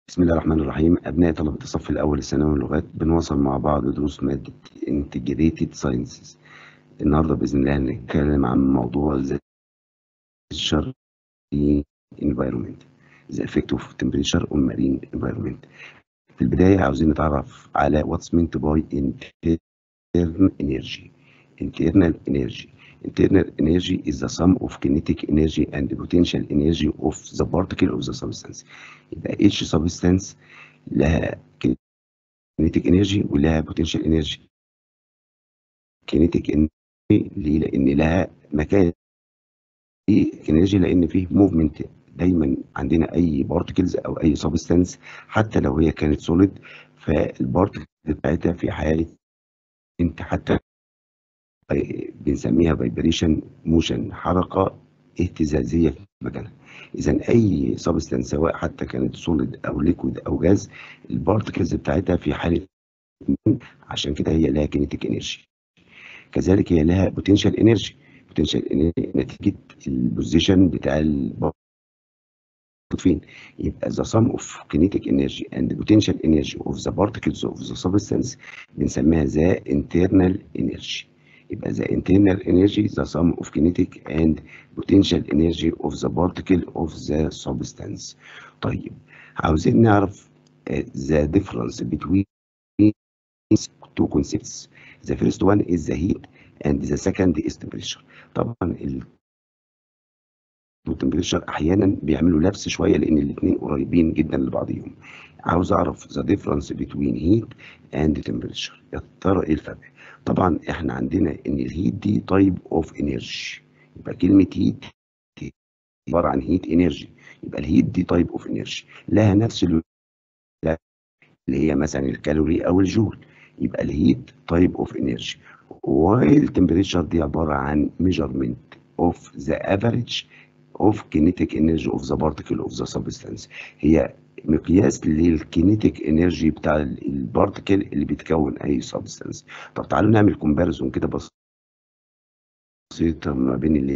بسم الله الرحمن الرحيم أبناء طلبة الصف الأول الثانوي اللغات بنواصل مع بعض دروس مادة Integrated Sciences النهاردة بإذن الله هنتكلم عن موضوع ذات temperature environment the effect of temperature on marine environment في البداية عاوزين نتعرف على what's meant by internal energy internal energy internal energy is the sum of kinetic energy and potential energy of the particle of the substance يبقى each substance لها kinetic energy ولها potential energy kinetic energy ليه؟ لأن لها مكان energy لأن فيه movement دايما عندنا أي particles أو أي substance حتى لو هي كانت solid فالبارتكل بتاعتها في حالة انت حتى بنسميها فايبريشن موشن حركه اهتزازيه في مكانها اذا اي سبستانس سواء حتى كانت سوليد او ليكويد او جاز البارتكلز بتاعتها في حاله عشان كده هي لها كينيتيك انرجي كذلك هي لها بوتنشال انرجي بوتنشال انرجي نتيجه البوزيشن بتاع البارتكل فين يبقى the sum of kinetic energy and potential energy of the particles of the substance بنسميها the internal energy يبقى the internal energy the sum of kinetic and potential energy of the particle of the substance طيب عاوزين نعرف the difference between two concepts the first one is the heat and the second is temperature طبعا ال والتمبريتشر احيانا بيعملوا لبس شويه لان الاثنين قريبين جدا لبعضهم عاوز اعرف the difference between heat and temperature يا ترى ايه الفرق طبعا احنا عندنا ان الهيت دي تايب اوف انرجي يبقى كلمه هيت عباره عن هيت انرجي يبقى الهيت دي تايب اوف انرجي لها نفس اللي هي مثلا الكالوري او الجول يبقى الهيت تايب اوف انرجي وايل تمبريتشر دي عباره عن ميجرمنت اوف ذا افريج اوف كينيتيك انرجي اوف ذا بارتكل اوف ذا سبستانس هي مقياس للكينيتيك انرجي بتاع البارتكل اللي بيتكون اي سبستانس طب تعالوا نعمل كومباريزون كده بسيطه ما بين اللي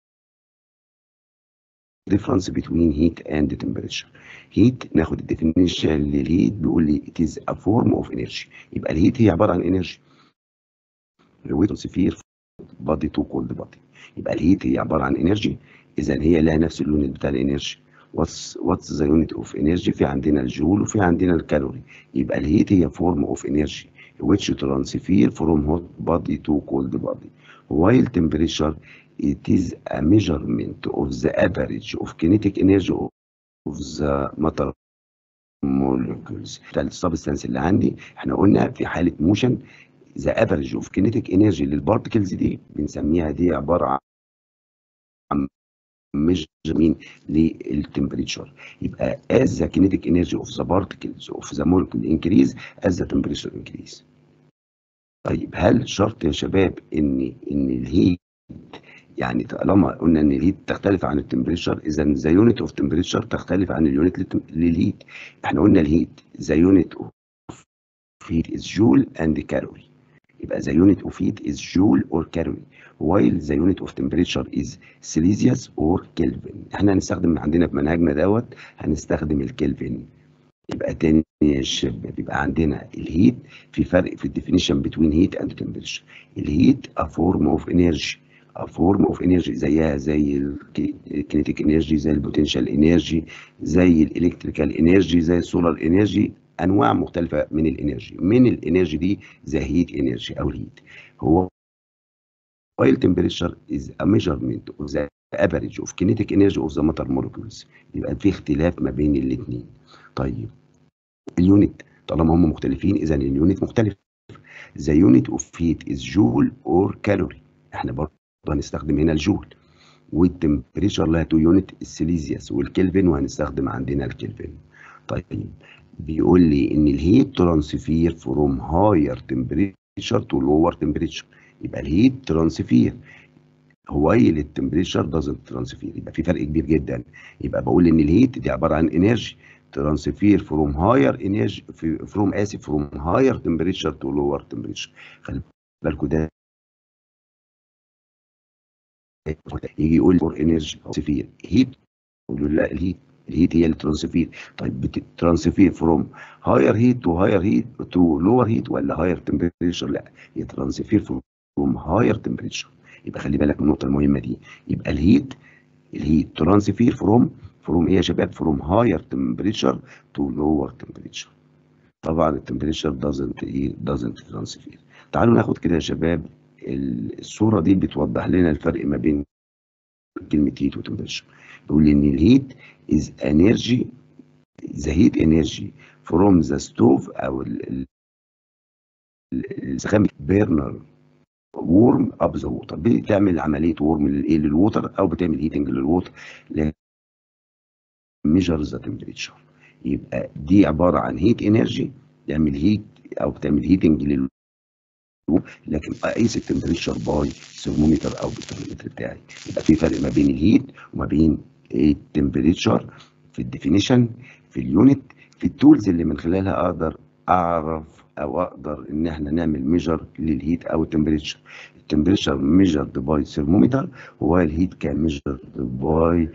difference between heat and temperature heat ناخد الديفينيشن للهيت بيقول لي it is a form of energy يبقى الهيت هي عباره عن energy weight sphere body to cold body يبقى الهيت هي عباره عن energy اذا هي لها نفس اليونت بتاع الانرجي واتس واتس ذا يونت اوف انرجي في عندنا الجول وفي عندنا الكالوري يبقى الهيت هي فورم اوف انرجي which transfer from hot body to cold body while temperature it is a measurement of the average of kinetic energy of the matter molecules بتاع السبستانس اللي عندي احنا قلنا في حاله موشن the average of kinetic energy للبارتكلز دي بنسميها دي عباره عن ميجرمين للتمبريتشر يبقى as the kinetic energy of the particles of the molecule increase as the temperature increase طيب هل شرط يا شباب ان ان الهيت يعني طالما قلنا ان الهيت تختلف عن التمبريتشر اذا ذا يونت اوف تمبريتشر تختلف عن اليونت للهيت احنا قلنا الهيت ذا يونت اوف هيت از جول اند كالوري يبقى the unit of heat is joule or calorie while the unit of temperature is celsius or kelvin احنا هنستخدم عندنا في منهجنا دوت هنستخدم الكلفن يبقى تاني يا شباب يبقى عندنا الهيت في فرق في الديفينيشن بين هيت اند temperature الهيت a form of energy a form of energy زيها زي الكينيتيك انرجي زي البوتنشال انرجي زي الالكتريكال انرجي زي السولار انرجي انواع مختلفه من الانرجي من الانرجي دي ذا هيت انرجي او الهيت هو oil temperature is a measurement of the average of kinetic energy of the matter molecules يبقى في اختلاف ما بين الاثنين طيب اليونت طالما هم مختلفين اذا اليونت مختلف the unit of heat is joule or calorie احنا برضه هنستخدم هنا الجول والتمبريتشر لها تو يونت السيليزيوس والكلفن وهنستخدم عندنا الكلفن طيب بيقول لي ان الهيت ترانسفير فروم هاير تمبريتشر تو لور تمبريتشر يبقى الهيت ترانسفير وايل التمبريتشر دازنت ترانسفير يبقى في فرق كبير جدا يبقى بقول ان الهيت دي عباره عن انرجي ترانسفير فروم هاير انرجي فروم اسف فروم هاير تمبريتشر تو لور تمبريتشر خلي بالكم ده يجي يقول فور انرجي ترانسفير هيت يقول لا الهيت الهيت هي اللي ترانسفير طيب بترانسفير فروم هاير هيت تو هاير هيت تو لور هيت ولا هاير تمبريتشر لا هي ترانسفير فروم هاير تمبريتشر يبقى خلي بالك من النقطه المهمه دي يبقى الهيت الهيت ترانسفير فروم فروم ايه يا شباب فروم هاير تمبريتشر تو لور تمبريتشر طبعا التمبريتشر دازنت ايه دازنت ترانسفير تعالوا ناخد كده يا شباب الصوره دي بتوضح لنا الفرق ما بين كلمه هيت وتمبريتشر بيقول لي ان الهيت از انرجي ذا هيت انرجي فروم ذا ستوف او السخان بيرنر وورم اب ذا ووتر بتعمل عمليه ورم للايه للووتر او بتعمل هيتنج للووتر ميجر ذا تمبريتشر يبقى دي عباره عن هيت انرجي تعمل هيت او بتعمل هيتنج لل لكن اقيس التمبريتشر باي ثرمومتر او بالثرمومتر بتاعي يبقى في فرق ما بين الهيت وما بين التمبريتشر في الديفينيشن في اليونت في التولز اللي من خلالها اقدر اعرف او اقدر ان احنا نعمل ميجر للهيت او التمبريتشر التمبريتشر ميجرد باي ثرمومتر هو الهيت كان ميجرد باي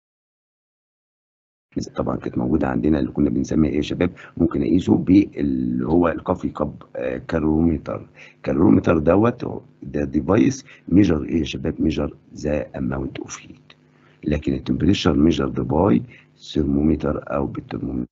طبعا كانت موجوده عندنا اللي كنا بنسميها ايه يا شباب ممكن اقيسه باللي هو الكافي كاب كالورومتر كالورومتر دوت ده ديفايس ميجر ايه يا شباب ميجر ذا اماونت اوف هيت لكن التمبريتشر ميجرد باي ثرمومتر او بالترمومتر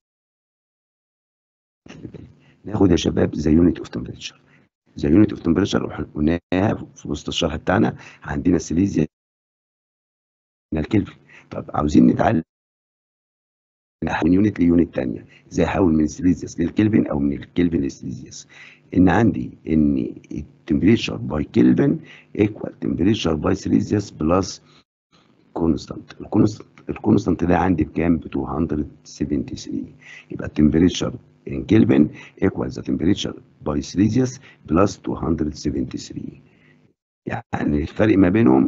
ناخد يا شباب ذا يونت اوف تمبريتشر ذا يونت اوف تمبريتشر قلناها في وسط الشرح بتاعنا عندنا السيليزيا الكلفن طب عاوزين نتعلم من يونت ليونت ثانيه ازاي احول من السيليزيوس للكلفن او من الكلفن للسيليزيوس ان عندي ان التمبريتشر باي كلفن ايكوال تمبريتشر باي سيليزيوس بلس كونستانت الكونستانت الكونستانت ده عندي بكام ب 273 يبقى التمبريتشر ان كلفن ايكوال ذا تمبريتشر باي سيليزيوس بلس 273 يعني الفرق ما بينهم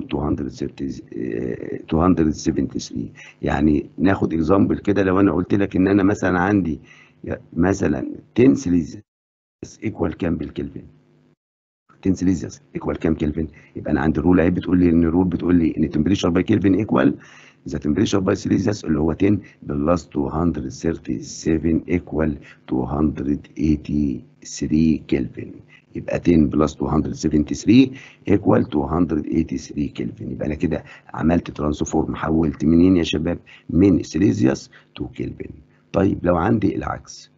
273 يعني ناخد اكزامبل كده لو انا قلت لك ان انا مثلا عندي مثلا 10 سيليزيوس ايكوال كام بالكلفن 10 سيليزيوس ايكوال كام كلفن يبقى انا عندي الرول اهي بتقول لي ان الرول بتقول لي ان تمبريتشر باي كلفن ايكوال ذا تمبريتشر باي سيليزيوس اللي هو 10 بلس 237 ايكوال 283 كلفن يبقى 10 بلس 273 ايكوال 283 كلفن يبقى انا كده عملت ترانسفورم حولت منين يا شباب من سيليزيوس تو كلفن طيب لو عندي العكس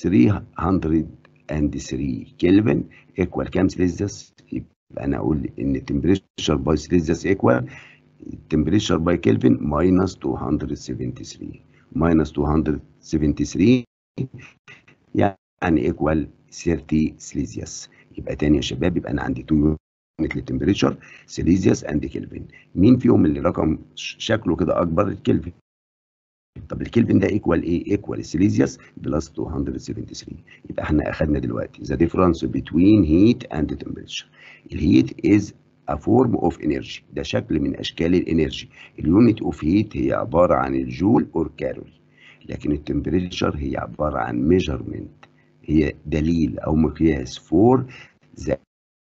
303 كلفن ايكوال كام سيليزيوس يبقى انا اقول ان التمبريتشر باي سيليزيوس ايكوال التمبريتشر باي كلفن ماينس 273 ماينس 273 يعني ايكوال 30 سيليزيوس يبقى تاني يا شباب يبقى انا عندي 2 يونت للتمبريتشر سيليزيوس اند كلفن مين فيهم اللي رقم شكله كده اكبر الكلفن طب الكلفن ده ايكوال ايه ايكوال السيليزيوس بلس 273 يبقى احنا اخدنا دلوقتي ذا ديفرنس بتوين هيت اند تمبريتشر الهيت از a form of energy ده شكل من اشكال الانرجي اليونت اوف هيت هي عباره عن الجول اور كالوري لكن التمبريتشر هي عباره عن ميجرمنت هي دليل او مقياس for the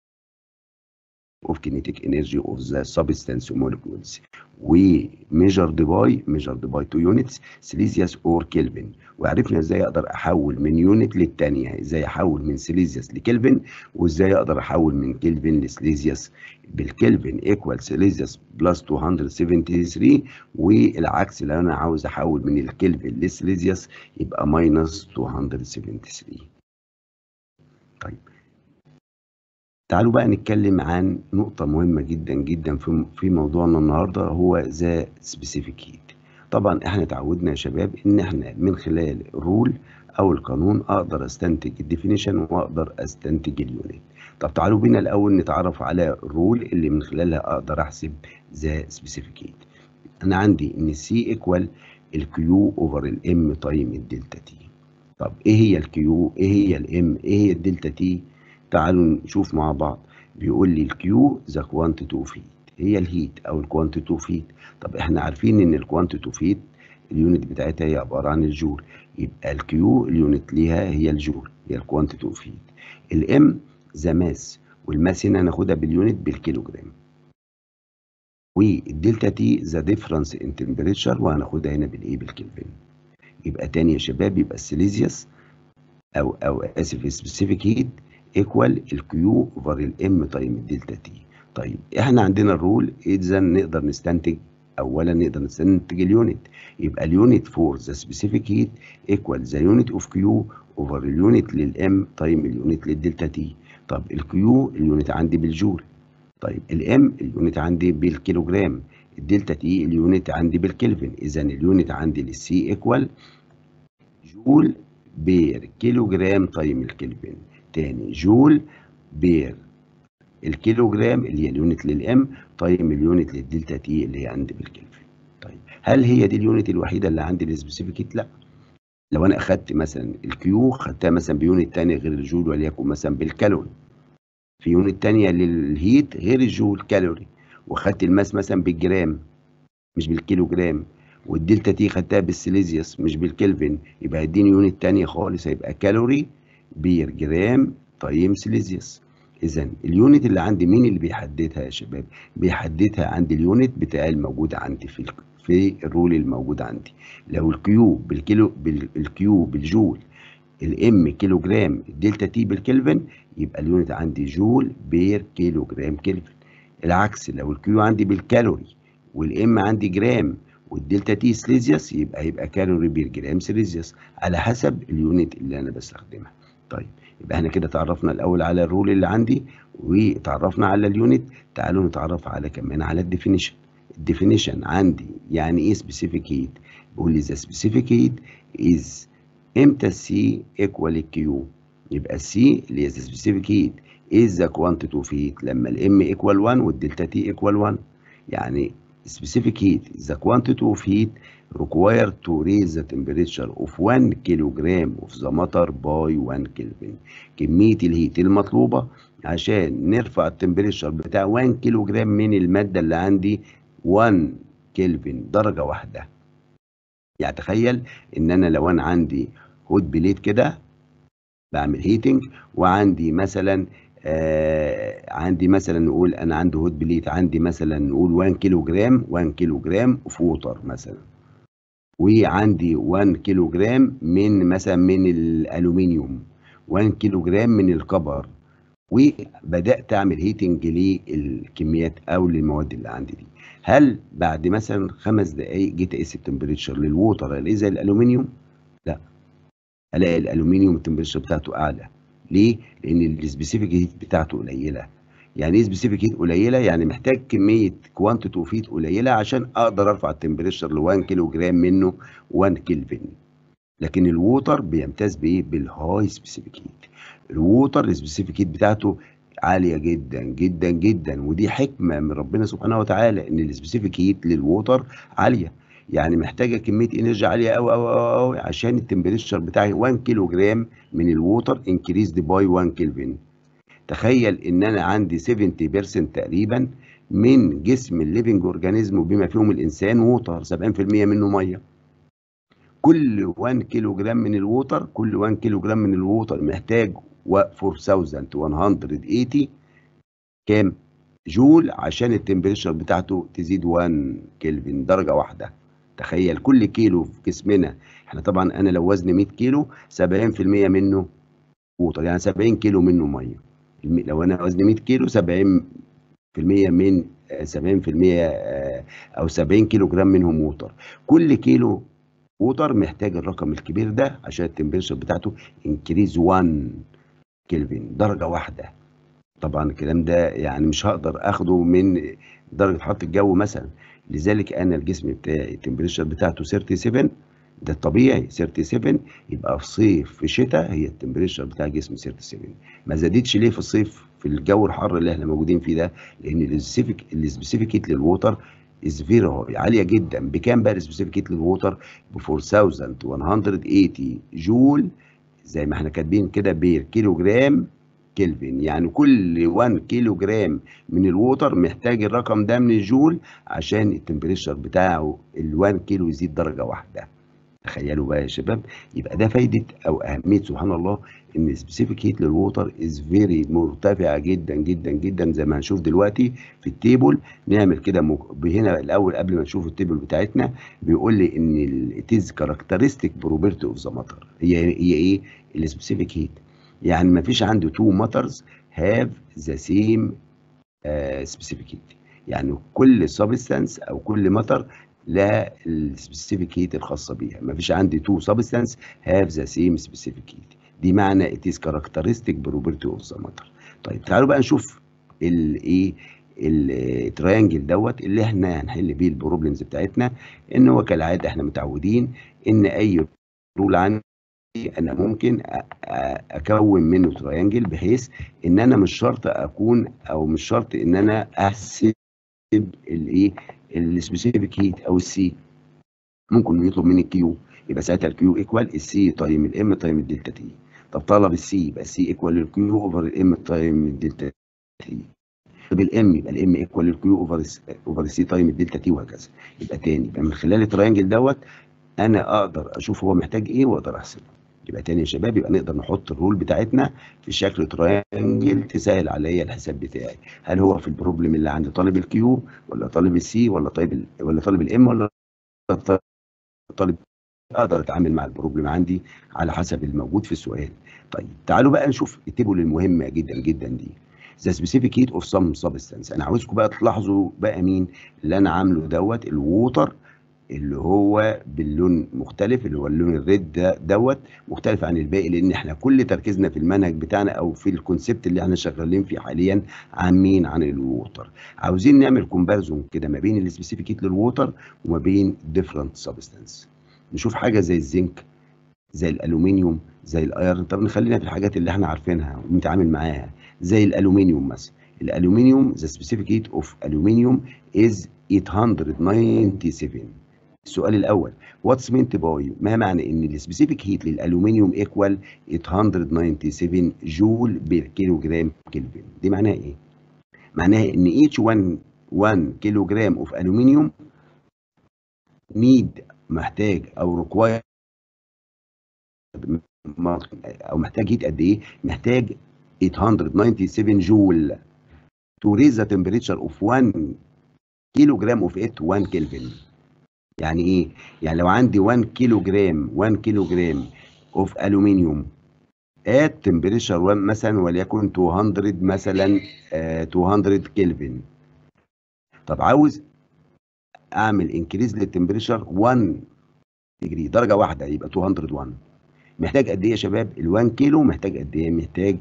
of kinetic energy of the substance molecules we measured by measured by two units سيليزيوس or كلفن وعرفنا ازاي اقدر احول من يونت للثانيه ازاي احول من سيليزيوس لكلفن وازاي اقدر احول من كلفن لسيليزيوس بالكلفن ايكوال سيليزيوس بلس 273 والعكس لو انا عاوز احول من الكلفن للسيليزيوس يبقى ماينس 273 طيب تعالوا بقى نتكلم عن نقطة مهمة جدا جدا في في موضوعنا النهاردة هو ذا سبيسيفيك هيت. طبعا احنا اتعودنا يا شباب ان احنا من خلال الرول او القانون اقدر استنتج الديفينيشن واقدر استنتج اليونت. طب تعالوا بينا الاول نتعرف على الرول اللي من خلالها اقدر احسب ذا سبيسيفيك هيت. انا عندي ان سي ايكوال الكيو اوفر الام تايم الدلتا تي. طب ايه هي الكيو؟ ايه هي الام؟ ايه هي الدلتا تي؟ تعالوا نشوف مع بعض بيقول لي الكيو ذا كوانتيتي اوف هيت هي الهيت او الكوانتيتي اوف هيت طب احنا عارفين ان الكوانتيتي اوف هيت اليونت بتاعتها هي عباره عن الجول يبقى الكيو اليونت ليها هي الجول هي الكوانتيتي اوف هيت الام ذا ماس والماس هنا هناخدها باليونت بالكيلوجرام والدلتا تي ذا ديفرنس ان تمبريتشر وهناخدها هنا بالايه بالكلفن يبقى تاني يا شباب يبقى السيليزيوس او او اسف سبيسيفيك هيت ايكوال الكيو اوفر الام تايم الدلتا تي طيب احنا عندنا الرول اذا نقدر نستنتج اولا نقدر نستنتج اليونت يبقى اليونت فور ذا سبيسيفيك هيت ايكوال ذا يونت اوف كيو اوفر اليونت للام تايم اليونت للدلتا تي طب الكيو اليونت عندي بالجول طيب الام اليونت عندي بالكيلوجرام الدلتا تي اليونت عندي بالكلفن اذا اليونت عندي للسي ايكوال جول بير كيلوجرام تايم الكلفن تاني جول بير الكيلوجرام اللي هي اليونت للام تايم اليونت للدلتا تي اللي هي عندي بالكلفن طيب هل هي دي اليونت الوحيده اللي عندي للسبيسيفيك لا لو انا اخدت مثلا الكيو خدتها مثلا بيونت تاني غير الجول وليكن مثلا بالكالوري في يونت تانية للهيت غير الجول كالوري وخدت الماس مثلا بالجرام مش بالكيلو جرام والدلتا تي خدتها بالسيليزيوس مش بالكلفن يبقى هيديني يونت تانية خالص هيبقى كالوري بير جرام تايم سيليزيوس اذا اليونت اللي عندي مين اللي بيحددها يا شباب بيحددها عندي اليونت بتاعي الموجود عندي في في الرول الموجود عندي لو الكيو بالكيلو بالكيو بالجول الام كيلو جرام الدلتا تي بالكلفن يبقى اليونت عندي جول بير كيلو جرام كلفن العكس لو الكيو عندي بالكالوري والام عندي جرام والدلتا تي سليزيوس يبقى هيبقى كالوري بير جرام سليزيوس على حسب اليونت اللي انا بستخدمها طيب يبقى احنا كده تعرفنا الاول على الرول اللي عندي وتعرفنا على اليونت تعالوا نتعرف على كمان على الديفينيشن الديفينيشن عندي يعني ايه سبيسيفيك هيت بيقول لي ذا سبيسيفيك هيت از امتى السي ايكوال الكيو يبقى السي اللي هي ذا سبيسيفيك هيت از ذا كوانتيتي اوف هيت لما الام ايكوال 1 والدلتا تي ايكوال 1 يعني specific heat the quantity of heat required to raise the temperature of 1 kilogram of the matter by 1 Kelvin كمية الهيت المطلوبة عشان نرفع التمبريتشر بتاع 1 كيلو جرام من المادة اللي عندي 1 كلفن درجة واحدة يعني تخيل ان انا لو انا عندي هوت بليت كده بعمل هيتنج وعندي مثلا آه عندي مثلا نقول انا عندي هوت بليت عندي مثلا نقول 1 كيلو جرام 1 كيلو جرام اوف ووتر مثلا وعندي 1 كيلو جرام من مثلا من الالومنيوم 1 كيلو جرام من الكبر وبدات اعمل هيتنج للكميات او للمواد اللي عندي دي هل بعد مثلا خمس دقائق جيت اقيس التمبريتشر للووتر الاقي زي الالومنيوم لا الاقي الالومنيوم التمبريتشر بتاعته اعلى ليه لان السبيسيفيك هيت بتاعته قليله يعني ايه سبيسيفيك هيت قليله يعني محتاج كميه كوانتيتي اوف هيت قليله عشان اقدر ارفع التمبريتشر ل 1 كيلو جرام منه 1 كلفن لكن الووتر بيمتاز بايه بالهاي سبيسيفيك هيت الووتر السبيسيفيك هيت بتاعته عاليه جدا جدا جدا ودي حكمه من ربنا سبحانه وتعالى ان السبيسيفيك هيت للووتر عاليه يعني محتاجه كميه انرجي عاليه قوي قوي قوي عشان التمبريتشر بتاعي 1 كيلو جرام من الووتر انكريزد باي 1 كلفن تخيل ان انا عندي 70% تقريبا من جسم الليفنج اورجانيزم وبما فيهم الانسان ووتر 70% منه ميه كل 1 كيلو جرام من الووتر كل 1 كيلو جرام من الووتر محتاج 4180 كام جول عشان التمبريتشر بتاعته تزيد 1 كلفن درجه واحده تخيل كل كيلو في جسمنا احنا طبعا انا لو وزني 100 كيلو 70% منه ووتر يعني 70 كيلو منه ميه لو انا وزني 100 كيلو 70% من 70% او 70 كيلو جرام منهم ووتر كل كيلو ووتر محتاج الرقم الكبير ده عشان التمبريتشر بتاعته انكريز 1 كلفن درجه واحده طبعا الكلام ده يعني مش هقدر اخده من درجه حراره الجو مثلا لذلك انا الجسم بتاعي التمبريتشر بتاعته 37 ده الطبيعي 37 يبقى في صيف في شتاء هي التمبريتشر بتاع الجسم 37 ما زادتش ليه في الصيف في الجو الحر اللي احنا موجودين فيه ده لان السبيسيفيك السبيسيفيك هيت للووتر از فيري هاي عاليه جدا بكام بقى السبيسيفيك هيت للووتر ب 4180 جول زي ما احنا كاتبين كده بير كيلو جرام كلفن يعني كل 1 كيلو جرام من الووتر محتاج الرقم ده من الجول عشان التمبريتشر بتاعه ال 1 كيلو يزيد درجه واحده تخيلوا بقى يا شباب يبقى ده فايده او اهميه سبحان الله ان سبيسيفيك هيت للووتر از فيري مرتفعه جدا جدا جدا زي ما هنشوف دلوقتي في التيبل نعمل كده مك... هنا الاول قبل ما نشوف التيبل بتاعتنا بيقول لي ان اتيز كاركترستيك بروبرتي اوف ذا ماتر هي هي ايه السبيسيفيك هيت يعني ما فيش عنده تو ماترز هاف ذا سيم سبيسيفيك هيت يعني كل سبستانس او كل ماتر لا السبيسيفيك هيت الخاصه بيها ما فيش عندي تو سبستانس هاف ذا سيم سبيسيفيك هيت دي معنى اتيز كاركترستيك بروبرتي اوف ذا ماتر طيب تعالوا بقى نشوف الايه التريانجل دوت اللي احنا هنحل بيه البروبلمز بتاعتنا ان هو كالعاده احنا متعودين ان اي رول عندي انا ممكن اكون منه تريانجل بحيث ان انا مش شرط اكون او مش شرط ان انا احسب الايه السبيسيفيك هيت او السي ممكن يطلب مني الكيو يبقى ساعتها الكيو ايكوال السي تايم الام تايم الدلتا تي طب طلب السي يبقى السي ايكوال الكيو اوفر الام تايم الدلتا تي طب الام يبقى الام ايكوال الكيو اوفر اوفر السي تايم الدلتا تي وهكذا يبقى تاني يبقى من خلال التريانجل دوت انا اقدر اشوف هو محتاج ايه واقدر احسبه يبقى تاني يا شباب يبقى نقدر نحط الرول بتاعتنا في شكل تريانجل تسهل عليا الحساب بتاعي هل هو في البروبلم اللي عند طالب الكيو ولا طالب السي ولا طالب ولا طالب الام ولا طالب اقدر اتعامل مع البروبلم عندي على حسب الموجود في السؤال طيب تعالوا بقى نشوف التيبل المهمه جدا جدا دي ذا سبيسيفيك هيت اوف سم سبستانس انا عاوزكم بقى تلاحظوا بقى مين اللي انا عامله دوت الووتر اللي هو باللون مختلف اللي هو اللون الريد ده دوت مختلف عن الباقي لان احنا كل تركيزنا في المنهج بتاعنا او في الكونسيبت اللي احنا شغالين فيه حاليا عن مين عن الووتر عاوزين نعمل كومباريزون كده ما بين السبيسيفيك هيت للووتر وما بين ديفرنت سبستانس نشوف حاجه زي الزنك زي الالومنيوم زي الايرن طب نخلينا في الحاجات اللي احنا عارفينها ونتعامل معاها زي الالومنيوم مثلا الالومنيوم the specific heat of aluminium is 897 السؤال الاول what's meant by ما معنى ان السبيسيفيك هيت للالومنيوم ايكوال 897 جول بالكيلو جرام كلفن دي معناها ايه معناها ان each 1 1 كيلو جرام اوف الومنيوم need محتاج او require او محتاج هيت قد ايه محتاج 897 جول to raise the temperature of 1 كيلو جرام of it 1 كلفن يعني ايه يعني لو عندي 1 كيلو جرام 1 كيلو جرام اوف الومنيوم at temperature مثلا وليكن 200 مثلا uh, 200 كلفن طب عاوز اعمل انكريز للتمبريتشر 1 ديجري درجه واحده يبقى 201 محتاج قد ايه يا شباب ال 1 كيلو محتاج قد ايه محتاج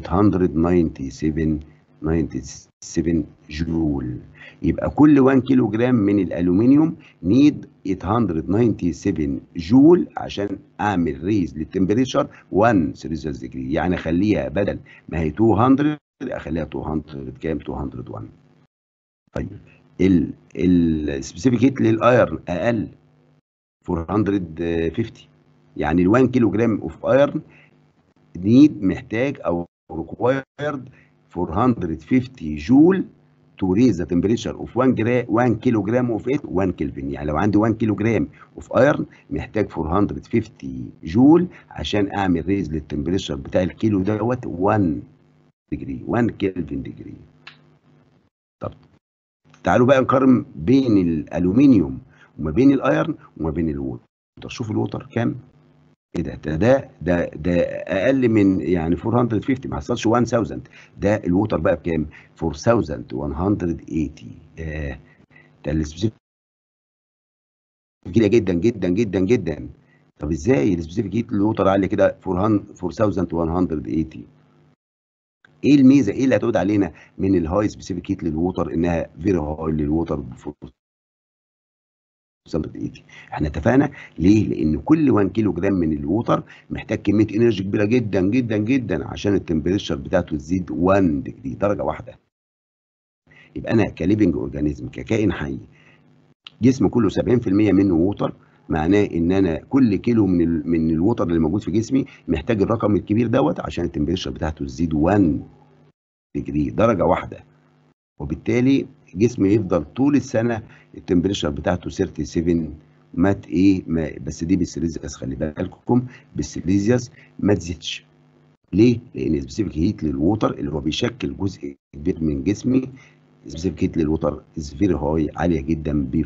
897 97 جول يبقى كل 1 كيلو جرام من الالومنيوم نيد 897 جول عشان اعمل ريز للتمبريتشر 1 سيلسيوس ديجري يعني اخليها بدل ما هي 200 اخليها 200 كام 201 طيب ال السبيسيفيك هيت للايرن اقل 450 يعني ال 1 كيلو جرام اوف ايرن نيد محتاج او ريكوايرد 450 جول to raise the temperature of 1 جرام 1 كيلو جرام اوف it 1 كلفن يعني لو عندي 1 كيلو جرام اوف ايرن محتاج 450 جول عشان اعمل ريز للتمبريتشر بتاع الكيلو دوت 1 ديجري 1 كلفن ديجري طب تعالوا بقى نقارن بين الالومنيوم وما بين الايرن وما بين الووتر شوف الووتر كام ايه ده ده ده ده, ده اقل من يعني 450 ما حصلش 1000 ده الووتر بقى بكام 4180 آه ده السبيسيفيك كده جدا جدا جدا جدا طب ازاي السبيسيفيك هيت الووتر عالي كده 4180 ايه الميزه ايه اللي هتعود علينا من الهاي سبيسيفيك هيت للووتر انها فيري هاي للووتر 80 احنا اتفقنا ليه؟ لان كل 1 كيلو جرام من الووتر محتاج كميه انرجي كبيره جدا جدا جدا عشان التمبريتشر بتاعته تزيد 1 ديجري درجه واحده. يبقى انا كليفنج اورجانيزم ككائن حي جسم كله 70% منه ووتر معناه ان انا كل كيلو من ال من الووتر اللي موجود في جسمي محتاج الرقم الكبير دوت عشان التمبريتشر بتاعته تزيد 1 ديجري درجه واحده. وبالتالي جسمي يفضل طول السنه التمبريتشر بتاعته 37 ما ت- ايه ما بس دي بالسيليزيوس خلي بالكم بالسيليزيوس ما تزيدش ليه؟ لان سبيسيفيك هيت للووتر اللي هو بيشكل جزء كبير من جسمي سبيسيفيك هيت للووتر از فيري هاي عاليه جدا ب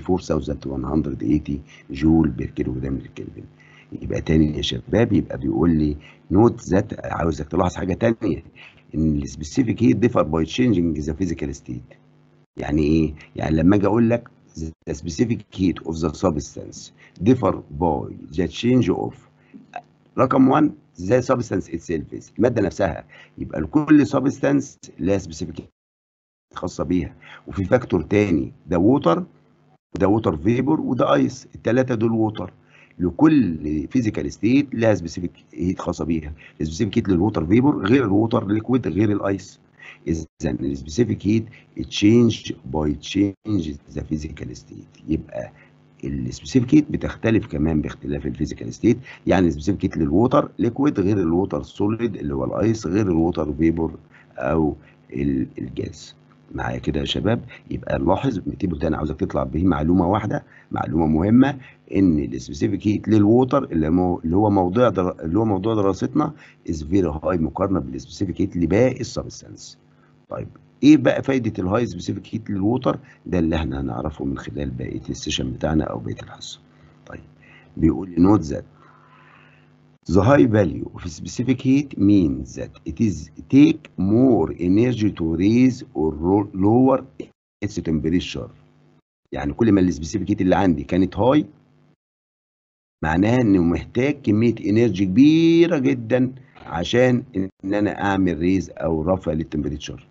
4180 جول بير كيلو جرام للكلفن يبقى تاني يا شباب يبقى بيقول لي نوت ذات عاوزك تلاحظ حاجه تانيه ان السبيسيفيك هيت ديفر باي تشينجينج ذا فيزيكال ستيت يعني ايه؟ يعني لما اجي اقول لك the specific heat of the substance differ by the change of رقم 1 زي substance itself الماده نفسها يبقى لكل substance لها specific خاصه بيها وفي فاكتور تاني ده ووتر وده ووتر فيبر وده ايس الثلاثه دول ووتر لكل فيزيكال ستيت لها سبيسيفيك هيت خاصه بيها السبيسيفيك هيت للووتر فيبر غير الووتر ليكويد غير الايس اذا السبيسيفيك هيت تشينج باي تشينج ذا فيزيكال ستيت يبقى السبيسيفيك هيت بتختلف كمان باختلاف الفيزيكال ستيت يعني السبيسيفيك هيت للووتر ليكويد غير الووتر سوليد اللي هو الايس غير الووتر فيبر او ال- الجاز معايا كده يا شباب يبقى نلاحظ التيبل ده انا عاوزك تطلع به معلومه واحده معلومه مهمه ان السبيسيفيك هيت للووتر اللي مو- اللي هو موضوع در... اللي هو موضوع دراستنا از فيري هاي مقارنه بالسبيسيفيك هيت لباقي السبستانس طيب ايه بقى فايده الهاي سبيسيفيك هيت للووتر ده اللي احنا هنعرفه من خلال بقيه السيشن بتاعنا او بقيه الحصه طيب بيقول لي نوت ذات The high value of specific heat means that it is take more energy to raise or ro- lower its temperature. يعني كل ما السبيسيفيك هيت اللي عندي كانت هاي معناها انه محتاج كميه انرجي كبيره جدا عشان ان انا اعمل ريز او رفع للتمبريتشر.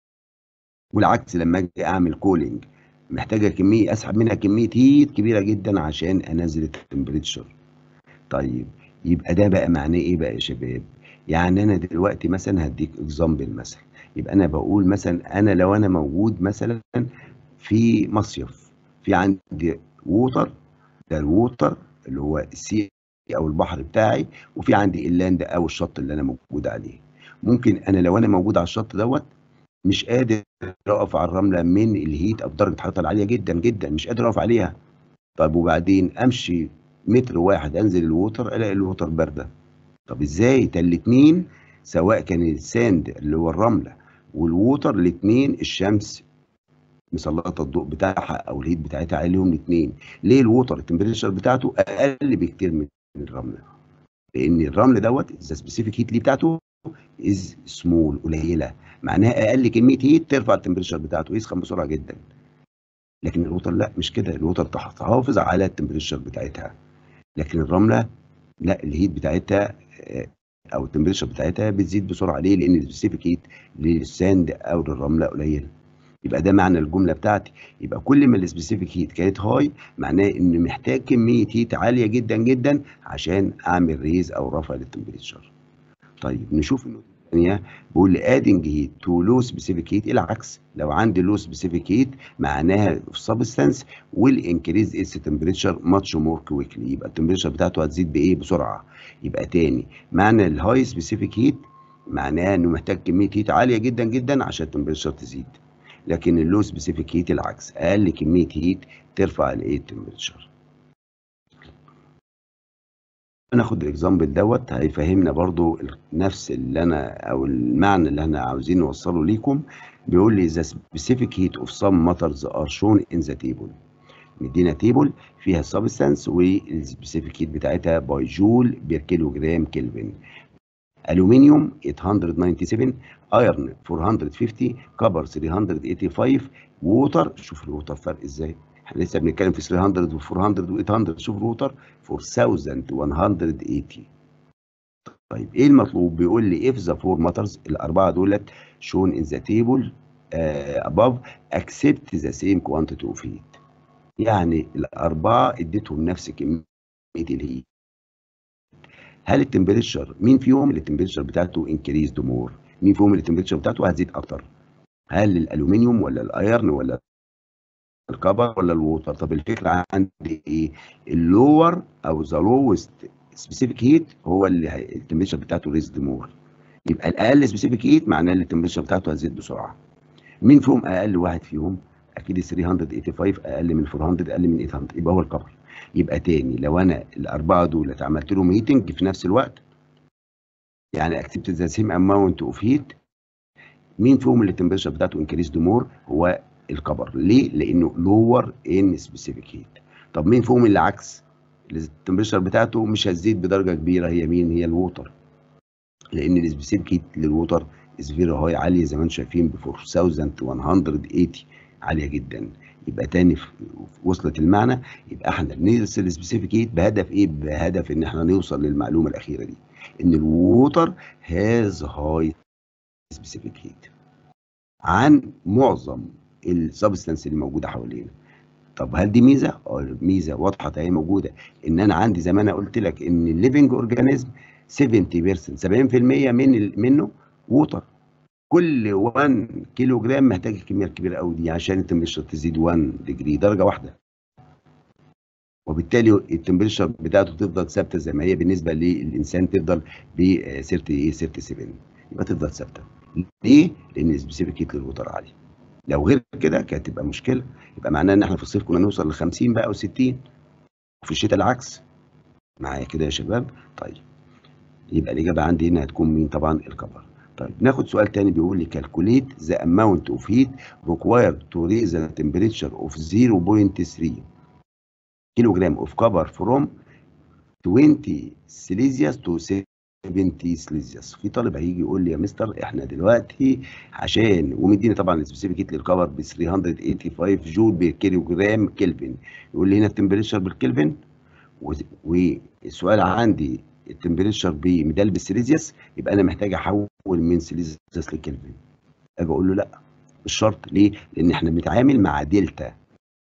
والعكس لما اجي اعمل كولينج محتاجه كميه اسحب منها كميه هيت كبيره جدا عشان انزل التمبريتشر. طيب يبقى ده بقى معناه ايه بقى يا شباب؟ يعني انا دلوقتي مثلا هديك اكزامبل مثلا يبقى انا بقول مثلا انا لو انا موجود مثلا في مصيف في عندي ووتر ده الووتر اللي هو السي او البحر بتاعي وفي عندي اللاند او الشط اللي انا موجود عليه ممكن انا لو انا موجود على الشط دوت مش قادر اقف على الرمله من الهيت او درجه الحراره العاليه جدا جدا مش قادر اقف عليها طيب وبعدين امشي متر واحد انزل الووتر الاقي الووتر بارده طب ازاي ده الاتنين سواء كان الساند اللي هو الرمله والووتر الاتنين الشمس مسلطه الضوء بتاعها او الهيت بتاعتها عليهم الاثنين ليه الووتر التمبريتشر بتاعته اقل بكتير من الرمله لان الرمل دوت ذا سبيسيفيك هيت اللي بتاعته از سمول قليله معناها اقل كميه هيت ترفع التمبريتشر بتاعته يسخن بسرعه جدا لكن الووتر لا مش كده الووتر تحافظ على التمبريتشر بتاعتها لكن الرمله لا الهيت بتاعتها آه، او التمبريتشر بتاعتها بتزيد بسرعه ليه لان السبيسيفيك هيت للساند او للرمله قليله يبقى ده معنى الجمله بتاعتي يبقى كل ما السبيسيفيك هيت كانت هاي معناه ان محتاج كميه هيت عاليه جدا جدا عشان اعمل ريز او رفع للتمبريتشر طيب نشوف النقطه الثانيه بيقول لي ادنج هيت تو لو سبيسيفيك هيت العكس لو عندي لو سبيسيفيك هيت معناها سبستانس ويل انكريز اتس تمبريتشر ماتش مور كويكلي يبقى التمبريتشر بتاعته هتزيد بايه بسرعه يبقى تاني معنى الهاي سبيسيفيك هيت معناه انه محتاج كميه هيت عاليه جدا جدا عشان التمبريتشر تزيد لكن اللو سبيسيفيك هيت العكس اقل كميه هيت ترفع الايه التمبريتشر ناخد الاكزامبل دوت هيفهمنا برضو نفس اللي انا او المعنى اللي احنا عاوزين نوصله ليكم بيقول لي the specific heat of some matters are shown in the table مدينا تيبل فيها substance والسبيسيفيك هيت بتاعتها باي جول بير كيلو جرام كلفن الومنيوم 897 ايرن 450 كبر 385 ووتر شوف الووتر فرق ازاي احنا لسه بنتكلم في 300 و400 و800 شوف الووتر 4180 طيب ايه المطلوب بيقول لي if the four matters الاربعه دولت shown in the table uh, above accept the same quantity of heat يعني الاربعه اديتهم نفس كميه الهيت هل التمبريتشر مين فيهم اللي التمبريتشر بتاعته انكريزد مور مين فيهم اللي التمبريتشر بتاعته هتزيد اكتر هل الالومنيوم ولا الايرن ولا الكبر ولا الووتر طب الفكره عندي ايه اللور او ذا لوست سبيسيفيك هيت هو اللي التمبريتشر بتاعته ريزد مور يبقى الاقل سبيسيفيك هيت معناه ان التمبريتشر بتاعته هتزيد بسرعه مين فيهم اقل واحد فيهم اكيد ال 385 اقل من 400 اقل من 800 يبقى هو الكبر يبقى تاني لو انا الاربعه دول عملت لهم هيتنج في نفس الوقت يعني اكتبت ذا سيم اماونت اوف هيت مين فيهم اللي التمبريتشر بتاعته انكريز مور هو الكبر ليه؟ لانه لور ان سبيسيفيك هيت طب مين فيهم اللي عكس؟ التمبريتشر بتاعته مش هتزيد بدرجه كبيره هي مين؟ هي الووتر لان السبيسيفيك هيت للووتر از فيري هاي عاليه زي ما انتم شايفين ب 4180 عاليه جدا يبقى تاني وصلت المعنى يبقى احنا بندرس السبيسيفيك هيت بهدف ايه؟ بهدف ان احنا نوصل للمعلومه الاخيره دي ان الووتر هاز هاي سبيسيفيك هيت عن معظم السبستانس اللي موجوده حوالينا طب هل دي ميزه؟ اه ميزه واضحه اهي موجوده ان انا عندي زي ما انا قلت لك ان الليفنج اورجانيزم 70% 70% من منه ووتر كل 1 كيلو جرام محتاج الكميه الكبيره قوي دي عشان التمبريتشر تزيد 1 ديجري درجه واحده وبالتالي التمبريتشر بتاعته تفضل ثابته زي ما هي بالنسبه للانسان تفضل ب 37 يبقى تفضل ثابته ليه؟ لان السبيسيفيك هيت للوتر عالي لو غير كده كانت تبقى مشكله يبقى معناه ان احنا في الصيف كنا نوصل ل 50 بقى و60 وفي الشتاء العكس معايا كده يا شباب طيب يبقى الاجابه عندي هنا هتكون مين طبعا الكبر طيب ناخد سؤال تاني بيقول لي calculate the amount of heat required to raise the temperature of 0.3 كيلو جرام of copper from 20 سيليزيوس to 70 سيليزيوس في طالب هيجي يقول لي يا مستر احنا دلوقتي عشان ومديني طبعا السبيسيفيك هيت للكفر ب 385 جول بالكيلو جرام كلفن يقول لي هنا التمبريتشر بالكلفن والسؤال عندي التمبريتشر بمدال بالسيليزيوس يبقى انا محتاج احول من سيليزيوس لكلفن اجي اقول له لا مش شرط ليه؟ لان احنا بنتعامل مع دلتا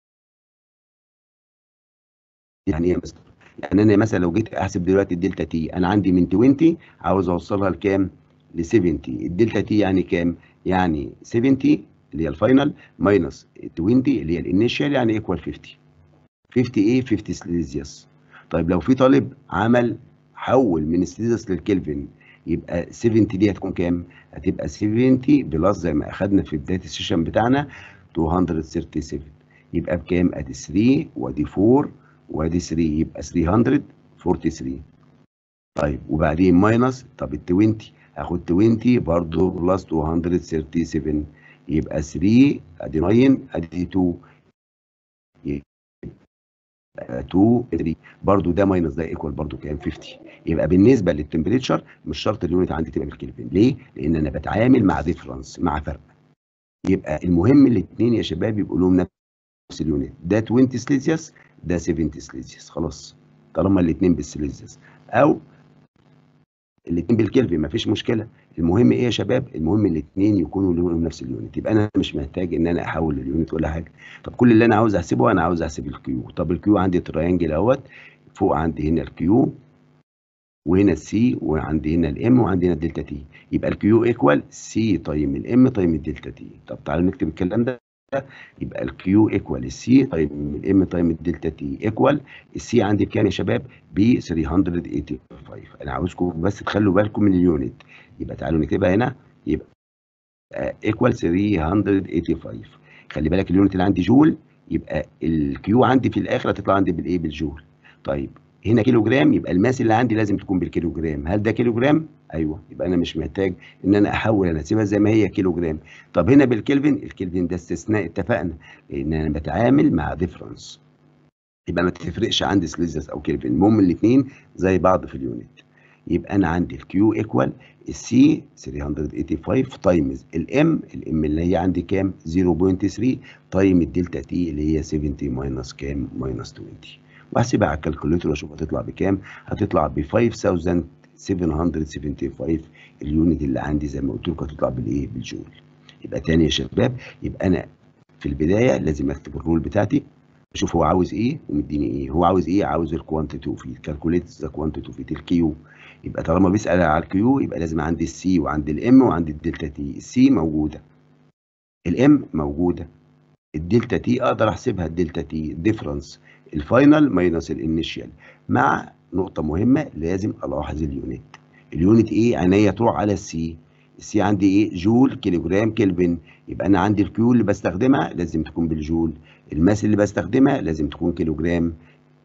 يعني ايه يا مستر؟ يعني انا مثلا لو جيت احسب دلوقتي الدلتا تي انا عندي من 20 عاوز اوصلها لكام؟ ل 70 الدلتا تي يعني كام؟ يعني 70 اللي هي الفاينل ماينس 20 اللي هي الانيشال يعني ايكوال 50 50 ايه؟ 50 سليزيوس طيب لو في طالب عمل حول من السليزيوس للكلفن يبقى 70 دي هتكون كام؟ هتبقى 70 بلس زي ما اخدنا في بدايه السيشن بتاعنا 237 يبقى بكام؟ ادي 3 وادي 4 وادي 3 يبقى 343 طيب وبعدين ماينس طب ال 20 هاخد 20 برضه بلس 237 يبقى 3 ادي 9 ادي 2 يبقى 2 3 برضه ده ماينس ده ايكوال برضه كام 50 يبقى بالنسبه للتمبريتشر مش شرط اليونت عندي تبقى بالكلفن ليه؟ لان انا بتعامل مع ديفرنس مع فرق يبقى المهم الاثنين يا شباب يبقوا لهم نفس اليونت ده 20 سليزيوس ده 70 سليزيوس خلاص طالما الاثنين بالسليزيوس او الاثنين بالكلفن مفيش مشكله المهم ايه يا شباب المهم الاثنين يكونوا لهم نفس اليونت يبقى انا مش محتاج ان انا احول اليونت ولا حاجه طب كل اللي انا عاوز احسبه انا عاوز احسب الكيو طب الكيو عندي تريانجل اهوت فوق عندي هنا الكيو وهنا السي وعندي هنا الام وعندي هنا الدلتا تي يبقى الكيو ايكوال سي تايم الام تايم الدلتا تي طب تعالوا نكتب الكلام ده يبقى الكيو ايكوال السي تايم الام تايم الدلتا تي ايكوال السي عندي بكام يا شباب؟ ب 385 انا عاوزكم بس تخلوا بالكم من اليونت يبقى تعالوا نكتبها هنا يبقى ايكوال 385 خلي بالك اليونت اللي عندي جول يبقى الكيو عندي في الاخر هتطلع عندي بالايه؟ بالجول طيب هنا كيلو جرام يبقى الماس اللي عندي لازم تكون بالكيلو جرام هل ده كيلو جرام ايوه يبقى انا مش محتاج ان انا احول انا اسيبها زي ما هي كيلو جرام طب هنا بالكلفن الكلفن ده استثناء اتفقنا ان انا بتعامل مع ديفرنس يبقى ما تفرقش عندي سليزيوس او كلفن المهم الاثنين زي بعض في اليونت يبقى انا عندي الكيو ايكوال السي 385 تايمز الام الام اللي هي عندي كام 0.3 تايم الدلتا تي اللي هي 70 ماينس كام ماينس 20 واحسبها على الكالكوليتر واشوف هتطلع بكام هتطلع ب 5775 اليونت اللي عندي زي ما قلت لكم هتطلع بالايه بالجول يبقى تاني يا شباب يبقى انا في البدايه لازم اكتب الرول بتاعتي اشوف هو عاوز ايه ومديني ايه هو عاوز ايه عاوز الكوانتيتي اوف كالكوليت ذا كوانتيتي اوف الكيو يبقى طالما بيسال على الكيو يبقى لازم عندي السي وعندي الام وعندي الدلتا تي السي موجوده الام موجوده الدلتا تي اقدر احسبها الدلتا تي ديفرنس الفاينل ماينس الانيشال مع نقطة مهمة لازم ألاحظ اليونت اليونت إيه؟ عينيا تروح على السي السي عندي إيه؟ جول كيلو جرام كلفن يبقى أنا عندي الكيو اللي بستخدمها لازم تكون بالجول الماس اللي بستخدمها لازم تكون كيلو جرام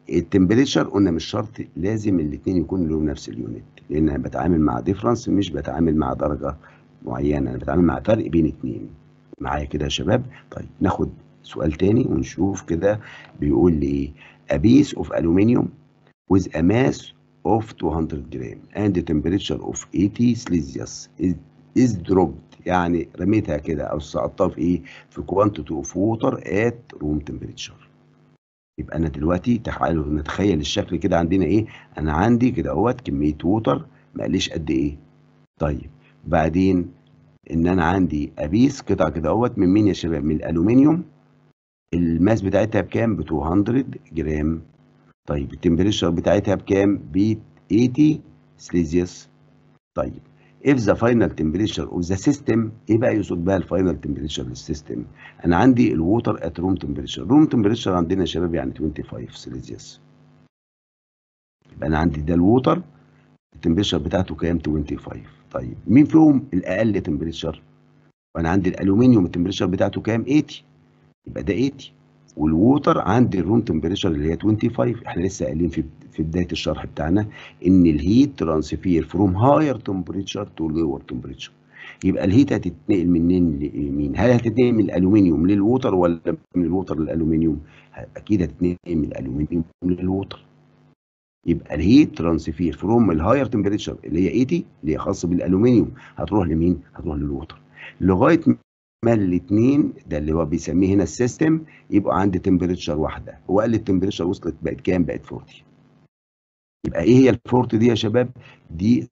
التمبريتشر قلنا مش شرط لازم الاثنين يكونوا لهم نفس اليونت لان انا بتعامل مع ديفرنس مش بتعامل مع درجه معينه انا بتعامل مع فرق بين اثنين معايا كده يا شباب طيب ناخد سؤال تاني ونشوف كده بيقول لي ايه a piece of aluminium with a mass of 200 gram and the temperature of 80 celsius is, is dropped يعني رميتها كده او سقطتها في ايه في quantity of water at room temperature يبقى انا دلوقتي تعالوا نتخيل الشكل كده عندنا ايه انا عندي كده اهوت كميه ووتر ما قاليش قد ايه طيب بعدين ان انا عندي ابيس قطعه كده اهوت من مين يا شباب من الالومنيوم الماس بتاعتها بكام ب 200 جرام طيب التمبريتشر بتاعتها بكام ب 80 سليزيوس طيب if the final temperature of the system ايه بقى يقصد بقى الفاينل temperature للسيستم انا عندي الووتر at room temperature room temperature عندنا يا شباب يعني 25 سليزيوس يبقى انا عندي ده الووتر التمبريتشر بتاعته كام 25 طيب مين فيهم الاقل تمبريتشر وانا عندي الالومنيوم التمبريتشر بتاعته كام 80 يبقى ده 80 والووتر عندي الروم تمبريتشر اللي هي 25 احنا لسه قايلين في في بدايه الشرح بتاعنا ان الهيت ترانسفير فروم هاير تمبريتشر تو لور تمبريتشر يبقى الهيت هتتنقل منين لمين؟ هل هتتنقل من الالومنيوم للووتر ولا من الووتر للالومنيوم؟ اكيد هتتنقل من الالومنيوم للووتر يبقى الهيت ترانسفير فروم الهاير تمبريتشر اللي هي 80 اللي هي خاصه بالالومنيوم هتروح لمين؟ هتروح للووتر لغايه ما الاثنين ده اللي هو بيسميه هنا السيستم يبقى عندي تمبريتشر واحده هو قال لي التمبريتشر وصلت بقت كام؟ بقت 40 يبقى ايه هي ال 40 دي يا شباب؟ دي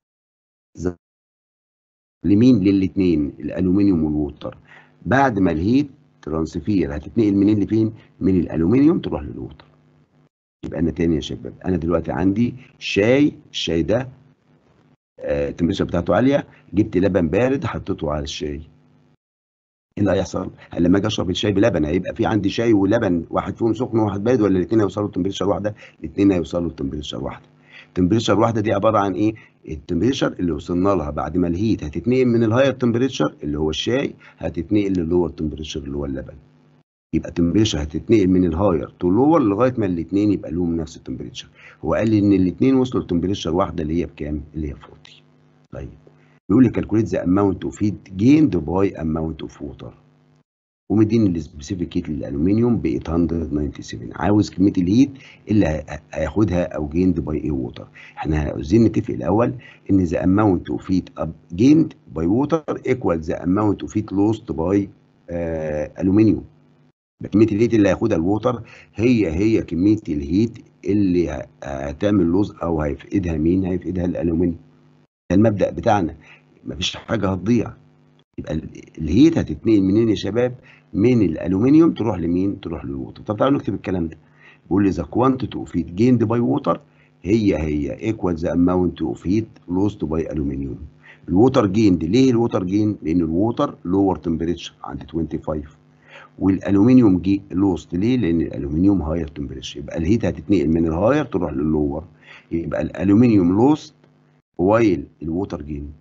لمين؟ للاثنين الالومنيوم والووتر بعد ما الهيت ترانسفير هتتنقل منين لفين؟ من الالومنيوم تروح للووتر يبقى انا تاني يا شباب انا دلوقتي عندي شاي الشاي ده آه التمبريتشر بتاعته عاليه جبت لبن بارد حطيته على الشاي ايه اللي هيحصل؟ لما اجي اشرب الشاي بلبن هيبقى في عندي شاي ولبن واحد فيهم سخن وواحد بارد ولا الاثنين هيوصلوا لتمبريتشر واحده؟ الاثنين هيوصلوا لتمبريتشر واحده. التمبريتشر واحده دي عباره عن ايه؟ التمبريتشر اللي وصلنا لها بعد ما الهيت هتتنقل من الهاير تمبريتشر اللي هو الشاي هتتنقل للور تمبريتشر اللي هو اللبن. يبقى التمبريتشر هتتنقل من الهاير تو لور لغايه ما الاثنين يبقى لهم نفس التمبريتشر. هو قال لي ان الاثنين وصلوا لتمبريتشر واحده اللي هي بكام؟ اللي هي 40. طيب بيقول لي كالكوليت ذا اماونت اوف هيت جيند باي اماونت اوف ووتر. ومديني السبيسيفيك هيت للالومنيوم ب 897 عاوز كميه الهيت اللي هياخدها او جيند باي ايه ووتر احنا عاوزين نتفق الاول ان ذا اماونت اوف هيت اب جيند باي ووتر ايكوال ذا اماونت اوف هيت لوست باي الومنيوم كميه الهيت اللي هياخدها الووتر هي هي كميه الهيت اللي هتعمل لوز او هيفقدها مين هيفقدها الالومنيوم ده المبدا بتاعنا مفيش حاجه هتضيع يبقى الهيت هتتنقل منين يا شباب؟ من الالومنيوم تروح لمين؟ تروح للووتر. طب تعالوا نكتب الكلام ده. بيقول لي ذا كوانتيتي اوف هيت جيند باي ووتر هي هي ايكوال ذا اماونت اوف هيت لوست باي الومنيوم. الووتر جيند ليه الووتر جيند؟ لان الووتر لور تمبريتشر عند 25 والالومنيوم جي لوست ليه؟ لان الالومنيوم هاير تمبريتشر يبقى الهيت هتتنقل من الهاير تروح لللور يبقى الالومنيوم لوست وايل الووتر جيند.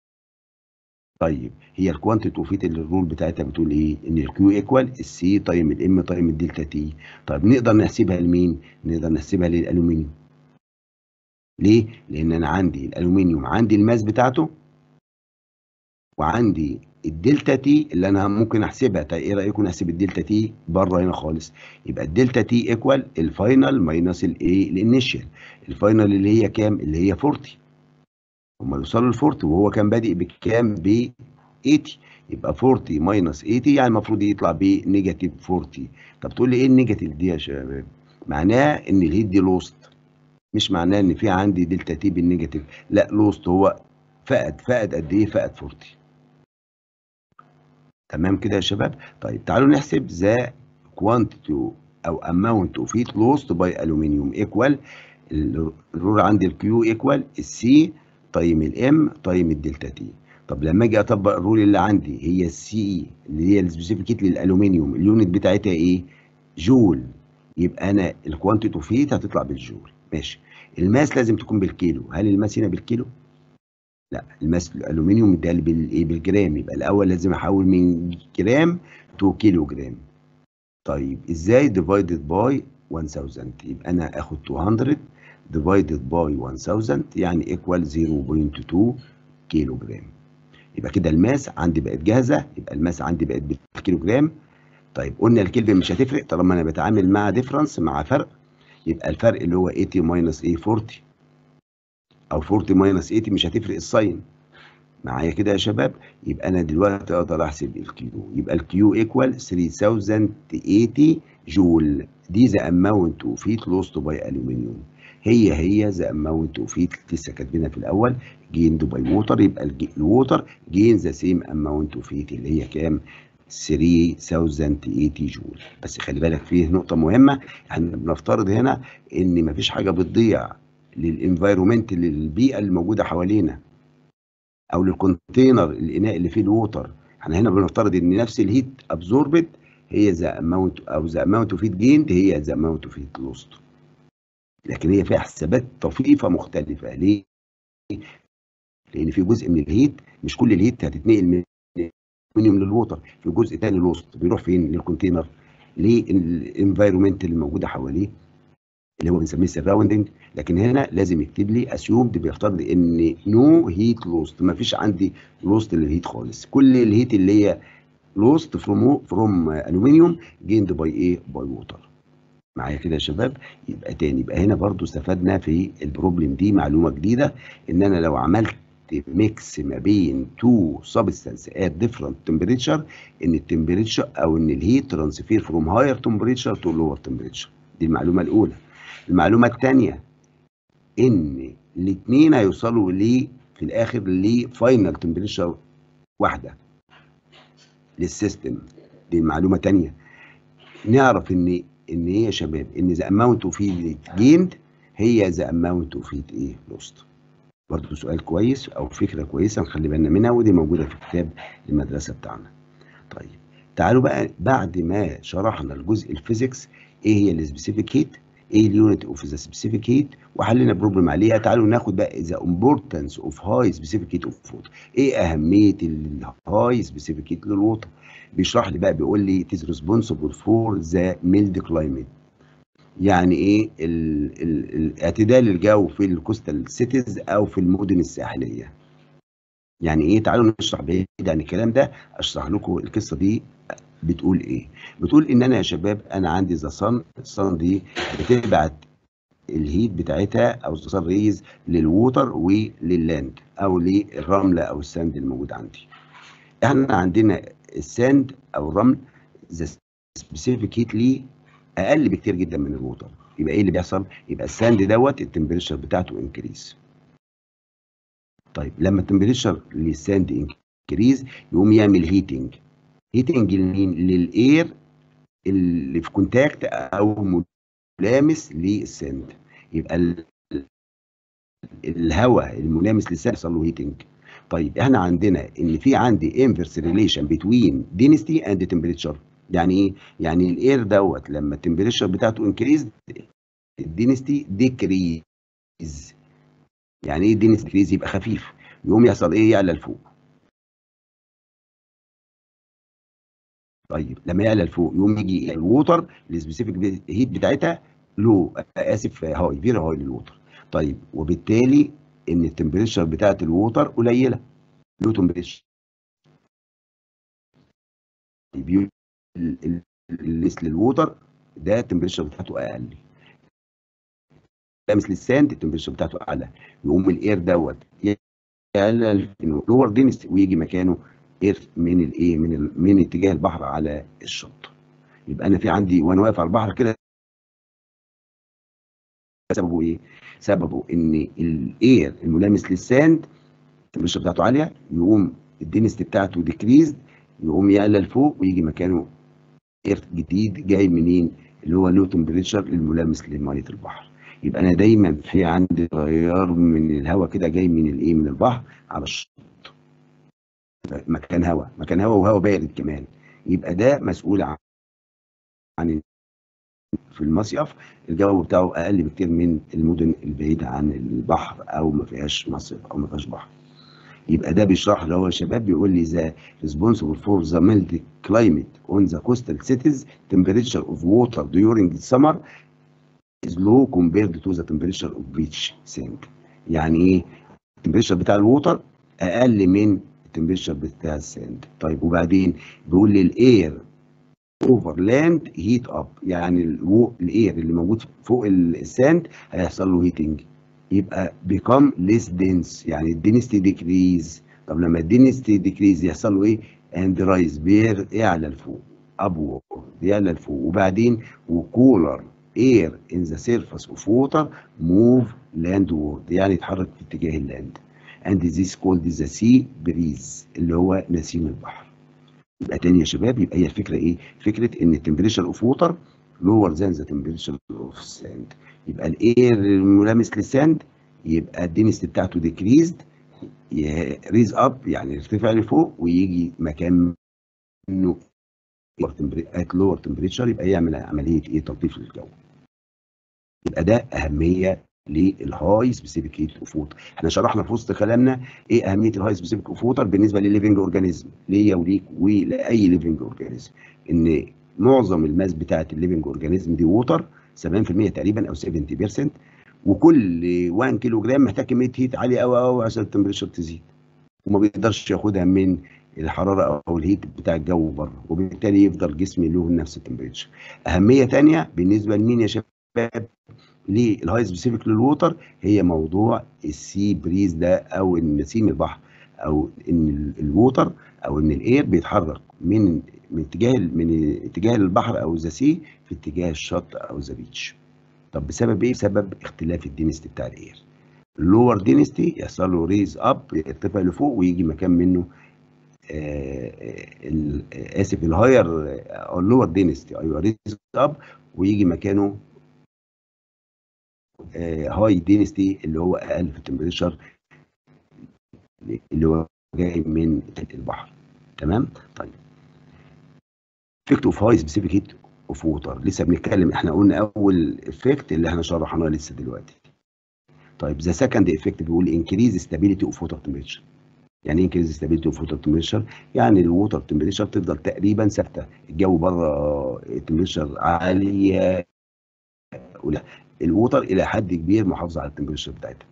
طيب هي الكوانتيتي اوف هيت الرول بتاعتها بتقول ايه؟ ان الكيو ايكوال السي تايم الام تايم الدلتا تي. طيب نقدر نحسبها لمين؟ نقدر نحسبها للالومنيوم. ليه؟ لان انا عندي الالومنيوم عندي الماس بتاعته وعندي الدلتا تي اللي انا ممكن احسبها طيب ايه رايكم نحسب الدلتا تي بره هنا خالص يبقى الدلتا تي ايكوال الفاينل ماينس الايه الانيشال الفاينل اللي هي كام اللي هي 40 هم يوصلوا ل 40 وهو كان بادئ بكام ب 80 يبقى 40 ماينس 80 يعني المفروض يطلع بنيجاتيف 40 طب تقول لي ايه النيجاتيف دي يا شباب معناه ان الهيت دي لوست مش معناه ان في عندي دلتا تي بالنيجاتيف لا لوست هو فقد فقد قد ايه فقد 40 تمام كده يا شباب طيب تعالوا نحسب ذا كوانتيتي او اماونت اوف هيت لوست باي الومنيوم ايكوال الرول عندي الكيو ايكوال السي تايم الام تايم الدلتا تي طب لما اجي اطبق الرول اللي عندي هي السي اللي هي السبيسيفيك هيت للالومنيوم اليونت بتاعتها ايه جول يبقى انا الكوانتيتي اوف هيت هتطلع بالجول ماشي الماس لازم تكون بالكيلو هل الماس هنا بالكيلو لا الماس الالومنيوم ده بالايه بالجرام يبقى الاول لازم احول من جرام تو كيلو جرام طيب ازاي ديفايدد باي 1000 يبقى انا اخد 200 divided by 1000 يعني equal 0.2 كيلو جرام يبقى كده الماس عندي بقت جاهزه يبقى الماس عندي بقت بالكيلو جرام طيب قلنا الكلفن مش هتفرق طالما انا بتعامل مع ديفرنس مع فرق يبقى الفرق اللي هو 80 ماينس ايه 40 او 40 ماينس 80 مش هتفرق الساين معايا كده يا شباب يبقى انا دلوقتي اقدر احسب الكيو يبقى الكيو ايكوال 3080 جول دي ذا اماونت اوف هيت لوست باي الومنيوم هي هي ذا اماونت اوف هيت لسه كاتبينها في الاول جيند باي ووتر يبقى الووتر جين ذا سيم اماونت اوف هيت اللي هي كام 3080 جول بس خلي بالك فيه نقطه مهمه احنا بنفترض هنا ان مفيش حاجه بتضيع للانفايرومنت للبيئه اللي موجوده حوالينا او للكونتينر الاناء اللي فيه الووتر احنا هنا بنفترض ان نفس الهيت ابزوربد هي ذا اماونت او ذا اماونت اوف هيت جيند هي ذا اماونت اوف هيت لوست لكن هي فيها حسابات طفيفه مختلفه ليه؟ لان في جزء من الهيت مش كل الهيت هتتنقل من الالومنيوم للووتر في جزء تاني لوست بيروح فين للكونتينر للانفايرومنت اللي موجوده حواليه اللي هو بنسميه سراوندنج لكن هنا لازم يكتب لي اسيومد بيفترض ان نو هيت لوست ما فيش عندي لوست للهيت خالص كل الهيت اللي هي لوست فروم فروم الومنيوم جيند باي ايه باي ووتر معايا كده يا شباب يبقى تاني يبقى هنا برضو استفدنا في البروبلم دي معلومه جديده ان انا لو عملت ميكس ما بين تو سبستانس ات ديفرنت تمبريتشر ان التمبريتشر او ان الهيت ترانسفير فروم هاير تمبريتشر تو لور تمبريتشر دي المعلومه الاولى المعلومه الثانيه ان الاثنين هيوصلوا ل في الاخر لفاينل تمبريتشر واحده للسيستم دي معلومه ثانيه نعرف ان ان ايه يا شباب ان ذا اماونت اوف هيت جيند هي ذا اماونت اوف هيت ايه لوست برضه سؤال كويس او فكره كويسه نخلي بالنا منها ودي موجوده في كتاب المدرسه بتاعنا طيب تعالوا بقى بعد ما شرحنا الجزء الفيزيكس ايه هي السبيسيفيك هيت ايه اليونت اوف ذا سبيسيفيك هيت وحلينا بروبلم عليها تعالوا ناخد بقى ذا امبورتنس اوف هاي سبيسيفيك هيت اوف ووتر ايه اهميه الهاي سبيسيفيك هيت للووتر بيشرح لي بقى بيقول لي it is responsible for the mild climate يعني ايه ال ال الاعتدال الجو في الكوستال سيتيز او في المدن الساحليه يعني ايه تعالوا نشرح بعيد عن الكلام ده اشرح لكم القصه دي بتقول ايه بتقول ان انا يا شباب انا عندي ذا صن الصن دي بتبعت الهيت بتاعتها او ذا صن ريز للووتر ولللاند او للرمله او الساند الموجود عندي احنا عندنا الساند او الرمل ذا سبيسيفيك هيت ليه اقل بكتير جدا من الووتر يبقى ايه اللي بيحصل يبقى الساند دوت التمبريتشر بتاعته انكريز طيب لما التمبريتشر للساند انكريز يقوم يعمل هيتنج هيتنج للاير اللي في كونتاكت او ملامس للساند يبقى الهواء الملامس للساند يحصل له هيتنج طيب احنا عندنا ان في عندي انفرس ريليشن بتوين دينستي اند تمبريتشر يعني ايه يعني الاير دوت لما التمبريتشر بتاعته انكريز الدينستي ديكريز يعني ايه دينستي ديكريز يبقى خفيف يقوم يحصل ايه يعلى لفوق طيب لما يعلى لفوق يقوم يجي الووتر السبيسيفيك هيت بتاعتها لو اسف هاي فيري هاي للووتر طيب وبالتالي ان التمبريتشر بتاعت الووتر قليله لو تمبريتشر الليس للووتر ده التمبريتشر بتاعته اقل ده مثل الساند التمبريتشر بتاعته اعلى يقوم الاير دوت يعلى لور دينست ويجي مكانه اير من الايه من ال من اتجاه البحر على الشط يبقى انا في عندي وانا واقف على البحر كده سببه ايه؟ سببه ان الاير الملامس للساند التمبريتشر بتاعته عاليه يقوم الدينست بتاعته ديكريزد يقوم يعلى لفوق ويجي مكانه اير جديد جاي منين؟ اللي هو لو تمبريتشر الملامس لميه البحر. يبقى انا دايما في عندي تيار من الهواء كده جاي من الايه؟ من البحر على الشط. مكان هواء، مكان هواء وهواء بارد كمان. يبقى ده مسؤول عن عن في المصيف الجو بتاعه اقل بكتير من المدن البعيده عن البحر او ما فيهاش مصيف او ما فيهاش بحر. يبقى ده بيشرح له هو شباب بيقول لي ذا responsible for the mild climate on the coastal cities temperature of water during the summer is low compared to the temperature of each sand يعني ايه التمبريتشر بتاع الووتر اقل من التمبريتشر بتاع الساند طيب وبعدين بيقول لي الاير اوفر لاند هيت اب يعني الاير اللي موجود فوق الساند هيحصل له هيتنج يبقى بيكم ليس دنس يعني الدنستي ديكريز طب لما الدنستي ديكريز يحصل له ايه اند رايز بير يعلى لفوق ابورد يعلى لفوق وبعدين وكولر اير ان ذا سيرفيس اوف ووتر موف لاند وورد يعني يتحرك في اتجاه اللاند اند ذيس كولد ذا سي بريز اللي هو نسيم البحر يبقى تاني يا شباب يبقى هي الفكره ايه؟ فكره ان التمبريتشر اوف ووتر لور ذان ذا تمبريتشر اوف ساند يبقى الاير الملامس للساند يبقى الدنسيتي بتاعته ديكريزد ريز اب يعني يرتفع لفوق ويجي مكان انه ات لور تمبريتشر يبقى يعمل عمليه ايه تلطيف للجو يبقى ده اهميه للهاي سبيسيفيك هيت اوف ووتر احنا شرحنا في وسط كلامنا ايه اهميه الهاي سبيسيفيك اوف ووتر بالنسبه للليفنج اورجانيزم ليا وليك ولاي ليفنج اورجانيزم ان معظم الماس بتاعت الليفنج اورجانيزم دي ووتر 70% تقريبا او 70% وكل 1 كيلو جرام محتاج كميه هيت عاليه قوي قوي عشان التمبريتشر تزيد وما بيقدرش ياخدها من الحراره او الهيت بتاع الجو بره وبالتالي يفضل جسمي له نفس التمبريتشر اهميه ثانيه بالنسبه لمين يا شباب للهاي سبيسيفيك للووتر هي موضوع السي بريز ده او النسيم البحر او ان الووتر او ان الاير بيتحرك من من اتجاه من اتجاه البحر او ذا سي في اتجاه الشط او ذا بيتش طب بسبب ايه بسبب اختلاف الدينستي بتاع الاير اللور دينستي يحصل له ريز اب يرتفع لفوق ويجي مكان منه آه اسف الهاير او اللور دينستي ايوه ريز اب ويجي مكانه هاي دينستي اللي هو اقل في التمبريتشر اللي هو جاي من البحر تمام طيب افكت اوف هاي سبيسيفيك هيت اوف ووتر لسه بنتكلم احنا قلنا اول افكت اللي احنا شرحناه لسه دلوقتي طيب ذا سكند افكت بيقول انكريز ستابيليتي اوف ووتر تمبريتشر يعني ايه انكريز ستابيليتي اوف ووتر تمبريتشر يعني الووتر تمبريتشر تفضل تقريبا ثابته الجو بره التمبريتشر عاليه ولا الووتر الى حد كبير محافظه على التمبريتشر بتاعتها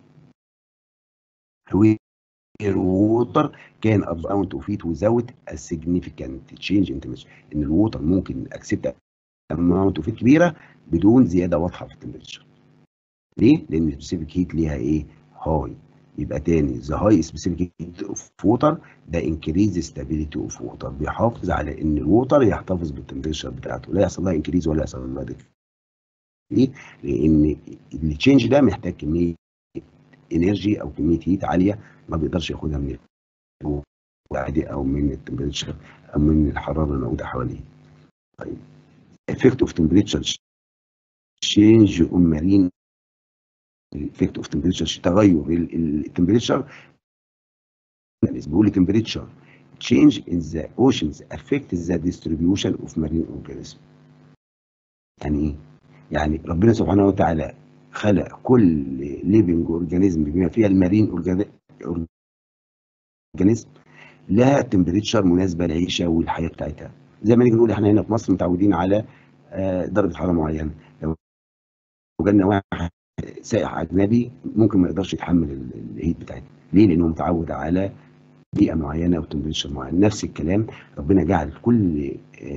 الووتر كان amount of heat without a significant change in temperature ان الووتر ممكن اكسبت amount of heat كبيره بدون زياده واضحه في التمبريتشر ليه؟ لان السبيسيفيك هيت ليها ايه؟ هاي يبقى تاني ذا هاي سبيسيفيك هيت اوف ووتر ده انكريز ستابيليتي اوف ووتر بيحافظ على ان الووتر يحتفظ بالتمبريتشر بتاعته لا يحصل لها انكريز ولا يحصل لها ديكريز ليه؟ لان التشينج ده محتاج كميه انرجي او كميه هيت عاليه ما بيقدرش ياخدها من العادي او من التمبريتشر او من الحراره الموجوده حواليه. طيب effect of temperature change on marine effect of temperature تغير التمبريتشر بيقول لي temperature change in the oceans affect the distribution of marine organism. يعني ايه؟ يعني ربنا سبحانه وتعالى خلق كل ليفنج اورجانيزم بما فيها المارين اورجانيزم لها تمبريتشر مناسبه للعيشه والحياه بتاعتها زي ما نيجي نقول احنا هنا في مصر متعودين على درجه حراره معينه لو جالنا واحد سائح اجنبي ممكن ما يقدرش يتحمل الهيت بتاعتنا ليه؟ لانه متعود على بيئه معينه او تمبريتشر معين نفس الكلام ربنا جعل كل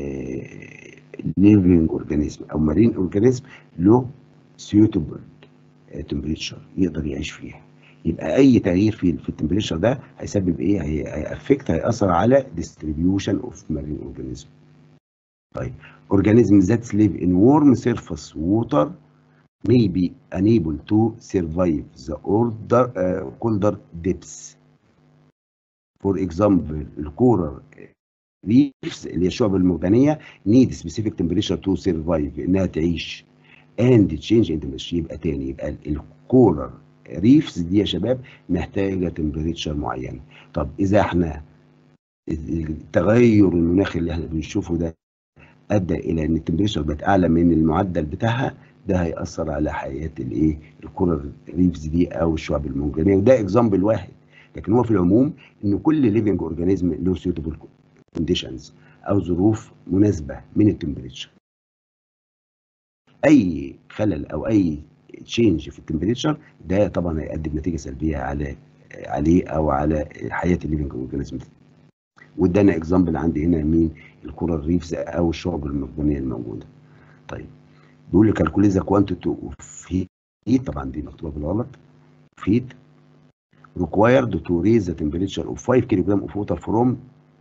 ليفنج اورجانيزم او مارين اورجانيزم له سيوتبل تمبريتشر يقدر يعيش فيها يبقى اي تغيير في في التمبريتشر ده هيسبب ايه هيأفكت هيأثر على distribution of marine organism طيب organisms that live in warm surface water may be unable to survive the order, uh, colder depths for example الكورال ريفز اللي هي الشعب المرجانيه need specific temperature to survive انها تعيش and change in temperature يبقى تاني يبقى الكورال ريفز دي يا شباب محتاجه تمبريتشر معينه طب اذا احنا التغير المناخي اللي احنا بنشوفه ده ادى الى ان التمبريتشر بقت اعلى من المعدل بتاعها ده هيأثر على حياه الايه الكورال ريفز دي او الشعب المرجانيه وده اكزامبل واحد لكن هو في العموم ان كل ليفنج اورجانيزم له سيوتبل كونديشنز او ظروف مناسبه من التمبريتشر اي خلل او اي تشينج في التمبريتشر ده طبعا هيؤدي بنتيجه سلبيه على عليه او على حياه الليفنج اورجانيزم وادانا اكزامبل عندي هنا مين الكورال ريفز او الشعب المرجانيه الموجوده طيب بيقول لي كالكوليت ذا كوانتيتي اوف هيت طبعا دي مكتوبه بالغلط هيت required to raise the temperature of 5 كيلو جرام of water from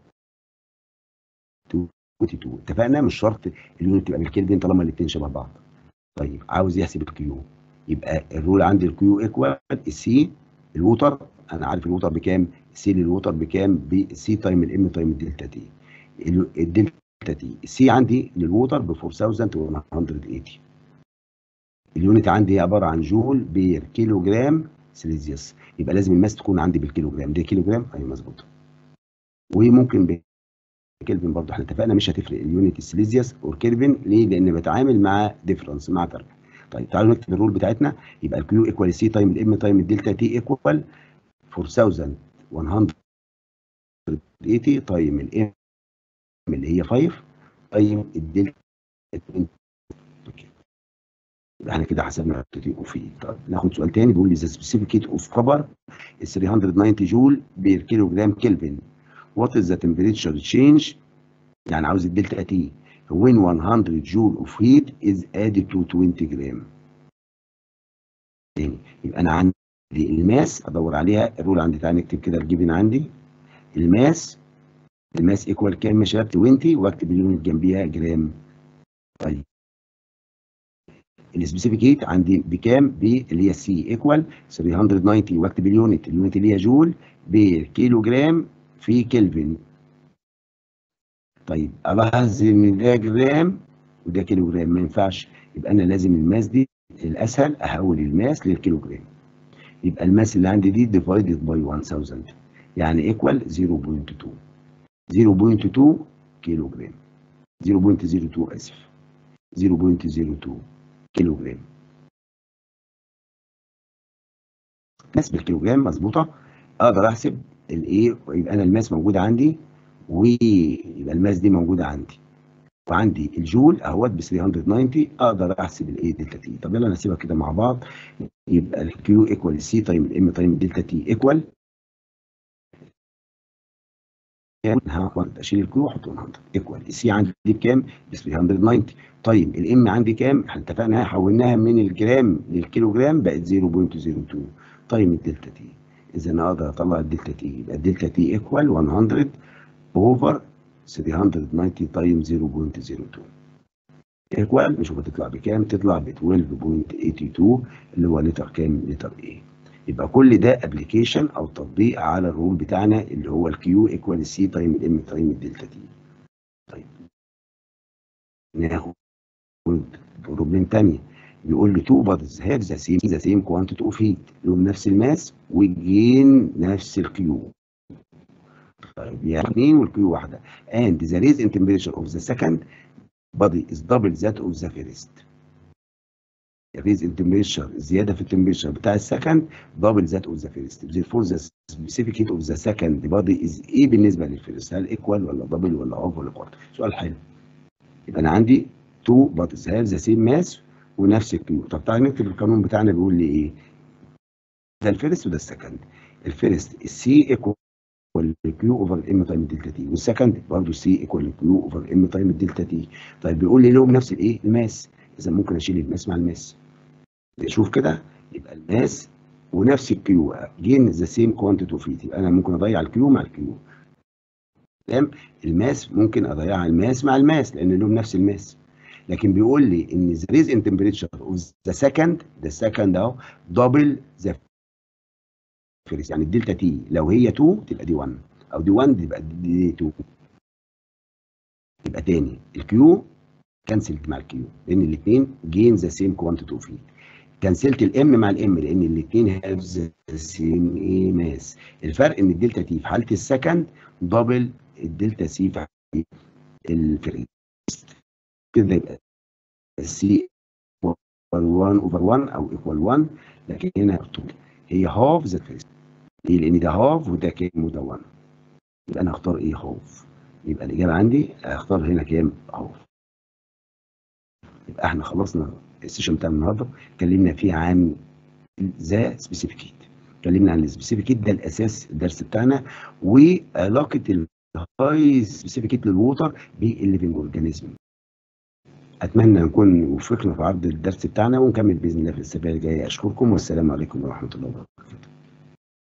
22 اتفقنا مش شرط اليونت تبقى بالكلفن طالما الاثنين شبه بعض طيب عاوز يحسب الكيو يبقى الرول عندي الكيو ايكوال السي الووتر انا عارف الووتر بكام سي للووتر بكام بسي تايم الام تايم الدلتا تي الدلتا تي السي عندي للووتر ب 4180 اليونت عندي عباره عن جول بير كيلو جرام سيليزيوس يبقى لازم الماس تكون عندي بالكيلو جرام ده كيلو جرام ايوه مظبوط وممكن كلفن برضه احنا اتفقنا مش هتفرق اليونت السيليزيوس اور كلفن ليه؟ لان بتعامل مع ديفرنس مع فرق. طيب تعالوا نكتب الرول بتاعتنا يبقى الكيو ايكوال سي تايم الام تايم الدلتا تي ايكوال 4180 تايم الام اللي هي 5 تايم الدلتا اوكي يبقى احنا كده حسبنا تي وفي طب ناخد سؤال تاني بيقول لي ذا سبيسيفيك هيت اوف كبر 390 جول بير كيلو جرام كلفن what is the temperature change يعني عاوز الدلتا تي when 100 joule of heat is added to 20 جرام تاني يبقى انا عندي الماس ادور عليها الرول عندي تعالى نكتب كده الجيفن عندي الماس الماس ايكوال كام يا شباب 20 واكتب اليونت جنبيها جرام طيب السبيسيفيك هيت عندي بكام ب اللي هي سي ايكوال 390 واكتب اليونت اليونت اللي هي جول بكيلو جرام في كلفن طيب الاحظ ان ده جرام وده كيلو جرام ما ينفعش يبقى انا لازم الماس دي الاسهل احول الماس للكيلو جرام يبقى الماس اللي عندي دي ديفايدد باي 1000 يعني ايكوال 0.2 0.2 كيلو جرام 0.02 اسف 0.02 كيلو جرام ماس بالكيلو جرام مظبوطه اقدر احسب الايه يبقى انا الماس موجوده عندي ويبقى الماس دي موجوده عندي وعندي الجول اهوت ب 390 اقدر احسب الايه دلتا تي طب يلا نسيبها كده مع بعض يبقى الكيو ايكوال سي تايم الام تايم دلتا تي ايكوال اشيل الكيو واحط 100 ايكوال السي عندي بكام؟ ب 390 طيب الام عندي كام؟ احنا اتفقنا حولناها من الجرام للكيلو جرام بقت 0.02 تايم الدلتا تي اذا انا اقدر اطلع الدلتا تي يبقى الدلتا تي ايكوال 100 اوفر 390 تايم 0.02 ايكوال نشوف هتطلع بكام تطلع ب 12.82 اللي هو لتر كام لتر ايه يبقى كل ده ابلكيشن او تطبيق على الرول بتاعنا اللي هو الكيو ايكوال سي تايم الام تايم الدلتا تي طيب ناخد بروبلم ثانيه بيقول لي تو بادز هاف ذا سيم ذا سيم كوانتيتي اوف هيت لهم نفس الماس والجين نفس الكيو طيب يعني اثنين والكيو واحده and the raise in temperature of the second body is double that of the first raise in temperature زياده في التمبريتشر بتاع السكند double that of the first therefore the specific heat of the second body is ايه بالنسبه للفيرست هل ايكوال ولا دبل ولا اوف ولا كوارتر سؤال حلو يبقى انا عندي تو bodies have the same mass ونفس الكيو طب تعالى نكتب القانون بتاعنا بيقول لي ايه ده الفيرست وده السكند الفيرست السي ايكوال الكيو اوفر الام تايم الدلتا تي والسكند برضه السي ايكوال الكيو اوفر الام تايم الدلتا تي طيب بيقول لي لهم نفس الايه الماس اذا ممكن اشيل الماس مع الماس شوف كده يبقى الماس ونفس الكيو جين ذا سيم كوانتيتي اوف هيت يبقى انا ممكن اضيع الكيو مع الكيو تمام الماس ممكن اضيع الماس مع الماس لان لهم نفس الماس لكن بيقول لي ان the raise in temperature of the second the second اهو double the first يعني الدلتا تي لو هي 2 تبقى دي 1 او دي 1 تبقى دي 2 يبقى تاني الكيو كنسلت مع الكيو لان الاثنين جين ذا سيم كوانتيتي اوف هيت كنسلت الام مع الام لان الاثنين هاف ذا سيم ايه ماس الفرق ان الدلتا تي في حاله السكند دبل الدلتا سي في حاله الفريست كده يبقى السي 1 اوفر 1 او ايكوال 1 لكن هنا هي هاف ذا فيرست ليه؟ لان ده هاف وده كام وده 1 يبقى انا اختار ايه هاف يبقى الاجابه عندي اختار هنا كام هاف يبقى احنا خلصنا السيشن بتاع النهارده اتكلمنا فيه عن ذا سبيسيفيك هيت اتكلمنا عن السبيسيفيك هيت ده الاساس الدرس بتاعنا وعلاقه الهاي سبيسيفيك هيت للووتر بالليفنج اورجانيزم اتمنى نكون وفقنا في عرض الدرس بتاعنا ونكمل باذن الله في السفر الجايه اشكركم والسلام عليكم ورحمه الله وبركاته